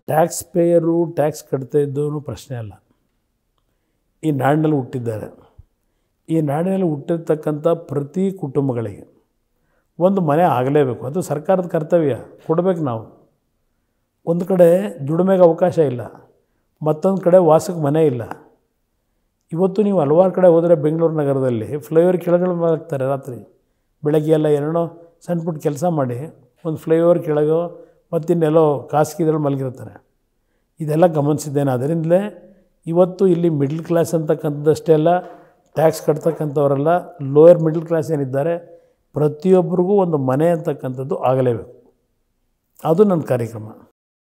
tax payer tax ಕಟ್ತಾ ಇದ್ದವನು ಪ್ರಶ್ನೆ ಅಲ್ಲ ಈ ನಾಡಿನಲ್ಲಿ ಹುಟ್ಟಿದ್ದಾರೆ ಈ ನಾಡಿನಲ್ಲಿ ಹುಟ್ಟಿರ್ತಕ್ಕಂಥ ಪ್ರತಿ ಕುಟುಂಬಗಳಿಗೆ ಒಂದು ಮನೆ ಆಗಲೇಬೇಕು ಅದು ಸರ್ಕಾರದ ಕರ್ತವ್ಯ ಕೊಡಬೇಕು ನಾವು ಒಂದು ಕಡೆ ದುಡಿಮೆಗೆ ಅವಕಾಶ ಇಲ್ಲ ಮತ್ತೊಂದು ಕಡೆ ವಾಸಕ್ಕೆ ಮನೆ ಇಲ್ಲ ಇವತ್ತು ನೀವು ಹಲವಾರು ಕಡೆ ಹೋದರೆ ಬೆಂಗಳೂರು ನಗರದಲ್ಲಿ ಫ್ಲೈಓವರ್ ಕೆಳಗಡೆ ಮಲಗ್ತಾರೆ ರಾತ್ರಿ ಬೆಳಗ್ಗೆ ಎಲ್ಲ ಏನೇನೋ ಸಣ್ಣ ಪುಟ್ಟ ಕೆಲಸ ಮಾಡಿ ಒಂದು ಫ್ಲೈಓವರ್ ಕೆಳಗೋ ಮತ್ತಿನ್ನೆಲ್ಲೋ ಖಾಸಗಿದಲ್ಲಿ ಮಲಗಿರ್ತಾರೆ ಇದೆಲ್ಲ ಗಮನಿಸಿದ್ದೇನೆ ಅದರಿಂದಲೇ ಇವತ್ತು ಇಲ್ಲಿ ಮಿಡ್ಲ್ ಕ್ಲಾಸ್ ಅಂತಕ್ಕಂಥದ್ದಷ್ಟೇ ಅಲ್ಲ ಟ್ಯಾಕ್ಸ್ ಕಟ್ತಕ್ಕಂಥವರೆಲ್ಲ ಲೋಯರ್ ಮಿಡ್ಲ್ ಕ್ಲಾಸ್ ಏನಿದ್ದಾರೆ ಪ್ರತಿಯೊಬ್ಬರಿಗೂ ಒಂದು ಮನೆ ಅಂತಕ್ಕಂಥದ್ದು ಆಗಲೇಬೇಕು ಅದು ನನ್ನ ಕಾರ್ಯಕ್ರಮ